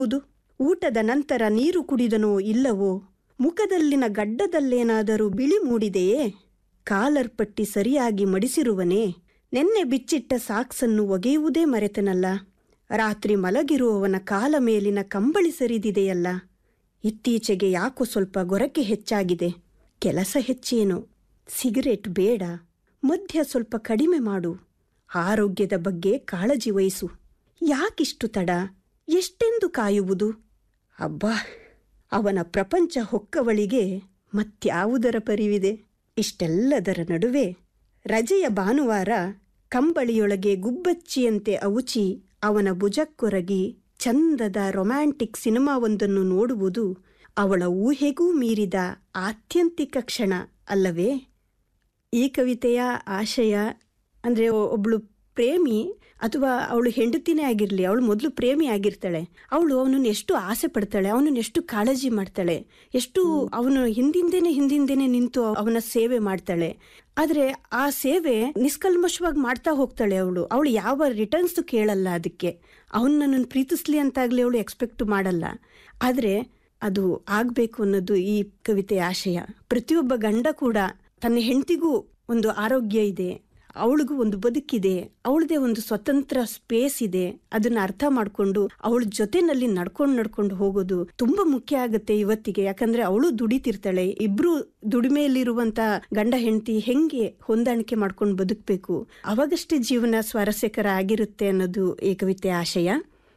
ಹೌದು ಊಟದ ನಂತರ ನೀರು ಕುಡಿದನೋ ಇಲ್ಲವೋ ಮುಖದಲ್ಲಿನ ಗಡ್ಡದಲ್ಲೇನಾದರೂ ಬಿಳಿ ಮೂಡಿದೆಯೇ ಕಾಲರ್ ಪಟ್ಟಿ ಸರಿಯಾಗಿ ಮಡಿಸಿರುವನೇ ನೆನ್ನೆ ಬಿಚ್ಚಿಟ್ಟ ಸಾಕ್ಸನ್ನು ಒಗೆಯುವುದೇ ಮರೆತನಲ್ಲ ರಾತ್ರಿ ಮಲಗಿರುವವನ ಕಾಲ ಮೇಲಿನ ಕಂಬಳಿ ಸರಿದಿದೆಯಲ್ಲ ಇತ್ತೀಚೆಗೆ ಯಾಕೋ ಸ್ವಲ್ಪ ಗೊರಕೆ ಹೆಚ್ಚಾಗಿದೆ ಕೆಲಸ ಹೆಚ್ಚೇನು ಸಿಗರೇಟ್ ಬೇಡ ಮದ್ಯ ಸ್ವಲ್ಪ ಕಡಿಮೆ ಮಾಡು ಆರೋಗ್ಯದ ಬಗ್ಗೆ ಕಾಳಜಿ ವಹಿಸು ಯಾಕಿಷ್ಟು ತಡ ಎಷ್ಟೆಂದು ಕಾಯುವುದು ಅಬ್ಬಾ ಅವನ ಪ್ರಪಂಚ ಹೊಕ್ಕವಳಿಗೆ ಮತ್ಯಾವುದರ ಪರಿವಿದೆ ಇಷ್ಟೆಲ್ಲದರ ನಡುವೆ ರಜೆಯ ಭಾನುವಾರ ಕಂಬಳಿಯೊಳಗೆ ಗುಬ್ಬಚ್ಚಿಯಂತೆ ಅವುಚಿ ಅವನ ಭುಜಕ್ಕೊರಗಿ ಚಂದದ ರೊಮ್ಯಾಂಟಿಕ್ ಸಿನಿಮಾವೊಂದನ್ನು ನೋಡುವುದು ಅವಳ ಊಹೆಗೂ ಮೀರಿದ ಆತ್ಯಂತಿಕ ಕ್ಷಣ ಅಲ್ಲವೇ ಈ ಕವಿತೆಯ ಆಶಯ ಅಂದರೆ ಒಬ್ಬಳು ಪ್ರೇಮಿ ಅಥವಾ ಅವಳು ಹೆಂಡತಿನೇ ಆಗಿರಲಿ ಅವಳು ಮೊದಲು ಪ್ರೇಮಿ ಆಗಿರ್ತಾಳೆ ಅವಳು ಅವನನ್ನು ಎಷ್ಟು ಆಸೆ ಪಡ್ತಾಳೆ ಅವನನ್ನು ಎಷ್ಟು ಕಾಳಜಿ ಮಾಡ್ತಾಳೆ ಎಷ್ಟು ಅವನು ಹಿಂದಿಂದೇನೆ ಹಿಂದಿಂದೇನೆ ನಿಂತು ಅವನ ಸೇವೆ ಮಾಡ್ತಾಳೆ ಆದರೆ ಆ ಸೇವೆ ನಿಷ್ಕಲ್ಮಶವಾಗಿ ಮಾಡ್ತಾ ಹೋಗ್ತಾಳೆ ಅವಳು ಅವಳು ಯಾವ ರಿಟರ್ನ್ಸ್ ಕೇಳಲ್ಲ ಅದಕ್ಕೆ ಅವನು ನನ್ನನ್ನು ಪ್ರೀತಿಸ್ಲಿ ಅಂತಾಗಲಿ ಅವಳು ಎಕ್ಸ್ಪೆಕ್ಟ್ ಮಾಡಲ್ಲ ಆದರೆ ಅದು ಆಗಬೇಕು ಅನ್ನೋದು ಈ ಕವಿತೆಯ ಆಶಯ ಪ್ರತಿಯೊಬ್ಬ ಗಂಡ ಕೂಡ ತನ್ನ ಹೆಂಡತಿಗೂ ಒಂದು ಆರೋಗ್ಯ ಇದೆ ಅವಳಿಗೂ ಒಂದು ಬದುಕಿದೆ ಅವಳದೇ ಒಂದು ಸ್ವತಂತ್ರ ಸ್ಪೇಸ್ ಇದೆ ಅದನ್ನ ಅರ್ಥ ಮಾಡ್ಕೊಂಡು ಅವಳ ಜೊತೆನಲ್ಲಿ ನಡ್ಕೊಂಡು ನಡ್ಕೊಂಡು ಹೋಗೋದು ತುಂಬಾ ಮುಖ್ಯ ಆಗುತ್ತೆ ಇವತ್ತಿಗೆ ಯಾಕಂದ್ರೆ ಅವಳು ದುಡಿತಿರ್ತಾಳೆ ಇಬ್ರು ದುಡಿಮೆಯಲ್ಲಿರುವಂತ ಗಂಡ ಹೆಂಡತಿ ಹೆಂಗೆ ಹೊಂದಾಣಿಕೆ ಮಾಡ್ಕೊಂಡು ಬದುಕಬೇಕು ಅವಾಗಷ್ಟೇ ಜೀವನ ಸ್ವಾರಸ್ಯಕರ ಆಗಿರುತ್ತೆ ಅನ್ನೋದು ಈ ಕವಿತೆ ಆಶಯ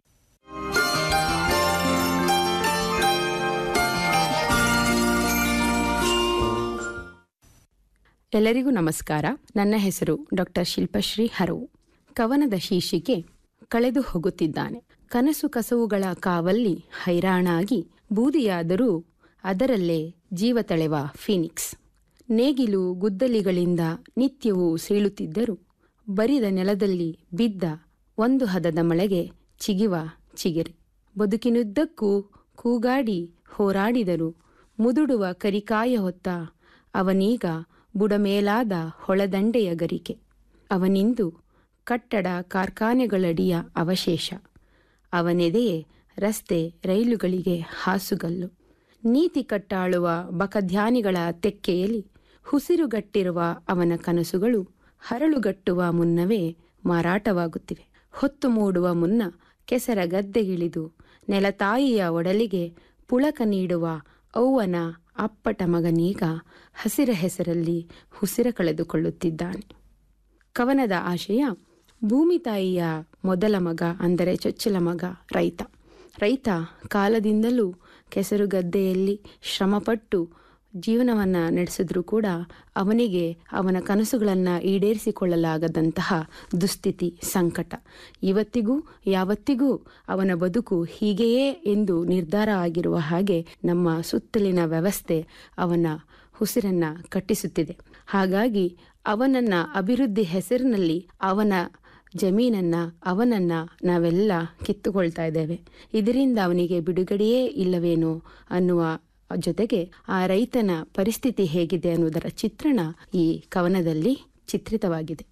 ಎಲ್ಲರಿಗೂ ನಮಸ್ಕಾರ ನನ್ನ ಹೆಸರು ಡಾಕ್ಟರ್ ಶಿಲ್ಪಶ್ರೀ ಹರವು ಕವನದ ಶೀರ್ಷಿಕೆ ಕಳೆದು ಹೋಗುತ್ತಿದ್ದಾನೆ ಕನಸು ಕಸವುಗಳ ಕಾವಲ್ಲಿ ಹೈರಾಣಾಗಿ ಬೂದಿಯಾದರೂ ಅದರಲ್ಲೇ ಜೀವ ತಳೆವ ಫೀನಿಕ್ಸ್ ನೇಗಿಲು ಗುದ್ದಲಿಗಳಿಂದ ನಿತ್ಯವೂ ಸೀಳುತ್ತಿದ್ದರು ಬರಿದ ನೆಲದಲ್ಲಿ ಬಿದ್ದ ಒಂದು ಹದದ ಮಳೆಗೆ ಚಿಗಿವ ಚಿಗಿರಿ ಬದುಕಿನುದ್ದಕ್ಕೂ ಕೂಗಾಡಿ ಹೋರಾಡಿದರು ಮುದುಡುವ ಕರಿಕಾಯ ಹೊತ್ತ ಅವನೀಗ ಬುಡಮೇಲಾದ ಹೊಳದಂಡೆಯ ಗರಿಕೆ ಅವನಿಂದು ಕಟ್ಟಡ ಕಾರ್ಖಾನೆಗಳಡಿಯ ಅವಶೇಷ ಅವನೆದೆಯೇ ರಸ್ತೆ ರೈಲುಗಳಿಗೆ ಹಾಸುಗಲ್ಲು ನೀತಿ ಕಟ್ಟಾಳುವ ಬಕಧ್ಯಾನಿಗಳ ತೆಕ್ಕೆಯಲ್ಲಿ ಹುಸಿರುಗಟ್ಟಿರುವ ಅವನ ಕನಸುಗಳು ಹರಳುಗಟ್ಟುವ ಮುನ್ನವೇ ಮಾರಾಟವಾಗುತ್ತಿವೆ ಹೊತ್ತು ಮೂಡುವ ಮುನ್ನ ಕೆಸರ ಗದ್ದೆಗಿಳಿದು ನೆಲತಾಯಿಯ ಒಡಲಿಗೆ ಪುಳಕ ನೀಡುವ ಅವ್ವನ ಅಪ್ಪಟ ಮಗನೀಗ ಹಸಿರ ಹೆಸರಲ್ಲಿ ಹುಸಿರ ಕಳೆದುಕೊಳ್ಳುತ್ತಿದ್ದಾನೆ ಕವನದ ಆಶಯ ಭೂಮಿ ತಾಯಿಯ ಮೊದಲ ಮಗ ಅಂದರೆ ಚೊಚ್ಚಲ ಮಗ ರೈತ ರೈತ ಕಾಲದಿಂದಲೂ ಕೆಸರು ಗದ್ದೆಯಲ್ಲಿ ಶ್ರಮಪಟ್ಟು ಜೀವನವನ್ನು ನಡೆಸಿದ್ರೂ ಕೂಡ ಅವನಿಗೆ ಅವನ ಕನಸುಗಳನ್ನು ಈಡೇರಿಸಿಕೊಳ್ಳಲಾಗದಂತಹ ದುಸ್ಥಿತಿ ಸಂಕಟ ಇವತ್ತಿಗೂ ಯಾವತ್ತಿಗೂ ಅವನ ಬದುಕು ಹೀಗೆಯೇ ಎಂದು ನಿರ್ಧಾರ ಆಗಿರುವ ಹಾಗೆ ನಮ್ಮ ಸುತ್ತಲಿನ ವ್ಯವಸ್ಥೆ ಅವನ ಉಸಿರನ್ನ ಕಟ್ಟಿಸುತ್ತಿದೆ ಹಾಗಾಗಿ ಅವನನ್ನ ಅಭಿವೃದ್ಧಿ ಹೆಸರಿನಲ್ಲಿ ಅವನ ಜಮೀನನ್ನ ಅವನನ್ನ ನಾವೆಲ್ಲ ಕಿತ್ತುಕೊಳ್ತಾ ಇದ್ದೇವೆ ಇದರಿಂದ ಅವನಿಗೆ ಬಿಡುಗಡೆಯೇ ಇಲ್ಲವೇನೋ ಅನ್ನುವ ಜೊತೆಗೆ ಆ ರೈತನ ಪರಿಸ್ಥಿತಿ ಹೇಗಿದೆ ಅನ್ನುವುದರ ಚಿತ್ರಣ ಈ ಕವನದಲ್ಲಿ ಚಿತ್ರಿತವಾಗಿದೆ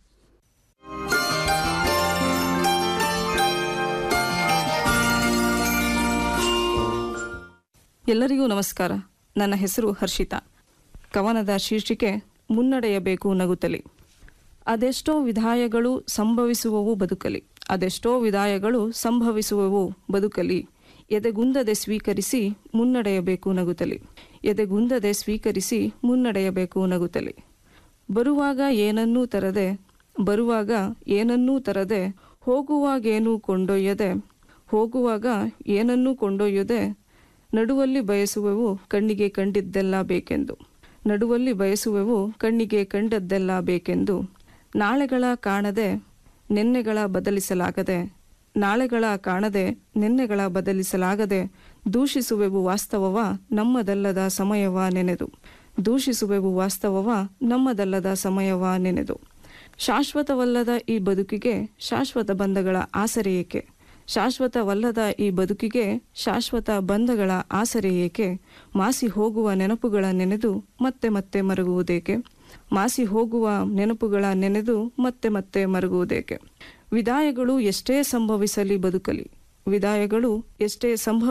ಎಲ್ಲರಿಗೂ ನಮಸ್ಕಾರ ನನ್ನ ಹೆಸರು ಹರ್ಷಿತಾ ಕವನದ ಶೀರ್ಷಿಕೆ ಮುನ್ನಡೆಯಬೇಕು ನಗುತ್ತಲಿ ಅದೆಷ್ಟೋ ವಿಧಾಯಗಳು ಸಂಭವಿಸುವವು ಬದುಕಲಿ ಅದೆಷ್ಟೋ ವಿಧಾಯಗಳು ಸಂಭವಿಸುವವು ಬದುಕಲಿ ಎದೆಗುಂದದೆ ಸ್ವೀಕರಿಸಿ ಮುನ್ನಡೆಯಬೇಕು ನಗುತ್ತಲಿ ಎದೆಗುಂದದೆ ಸ್ವೀಕರಿಸಿ ಮುನ್ನಡೆಯಬೇಕು ನಗುತ್ತಲಿ ಬರುವಾಗ ಏನನ್ನೂ ತರದೆ ಬರುವಾಗ ಏನನ್ನೂ ತರದೆ ಹೋಗುವಾಗೇನೂ ಕೊಂಡೊಯ್ಯದೆ ಹೋಗುವಾಗ ಏನನ್ನೂ ಕೊಂಡೊಯ್ಯದೆ ನಡುವಲ್ಲಿ ಬಯಸುವೆವು ಕಣ್ಣಿಗೆ ಕಂಡಿದ್ದೆಲ್ಲ ಬೇಕೆಂದು ನಡುವಲ್ಲಿ ಬಯಸುವೆವು ಕಣ್ಣಿಗೆ ಕಂಡದ್ದೆಲ್ಲ ಬೇಕೆಂದು ನಾಳೆಗಳ ಕಾಣದೆ ನೆನ್ನೆಗಳ ಬದಲಿಸಲಾಗದೆ ನಾಳೆಗಳ ಕಾಣದೆ ನೆನ್ನೆಗಳ ಬದಲಿಸಲಾಗದೆ ದೂಷಿಸುವೆವು ವಾಸ್ತವವ ನಮ್ಮದಲ್ಲದ ಸಮಯವ ನೆನೆದು ದೂಷಿಸುವೆವು ವಾಸ್ತವವ ನಮ್ಮದಲ್ಲದ ಸಮಯವ ನೆನೆದು ಶಾಶ್ವತವಲ್ಲದ ಈ ಬದುಕಿಗೆ ಶಾಶ್ವತ ಬಂಧಗಳ ಆಸರೆ ಏಕೆ ಶಾಶ್ವತವಲ್ಲದ ಈ ಬದುಕಿಗೆ ಶಾಶ್ವತ ಬಂಧಗಳ ಆಸರೆ ಏಕೆ ಮಾಸಿ ಹೋಗುವ ನೆನಪುಗಳ ನೆನೆದು ಮತ್ತೆ ಮತ್ತೆ ಮರುಗುವುದೇಕೆ ಮಾಸಿ ಹೋಗುವ ನೆನಪುಗಳ ನೆನೆದು ಮತ್ತೆ ಮತ್ತೆ ಮರುಗುವುದೇಕೆ ವಿದಾಯಗಳು ಎಷ್ಟೇ ಸಂಭವಿಸಲಿ ಬದುಕಲಿ ವಿದಾಯಗಳು ಎಷ್ಟೇ ಸಂಭವ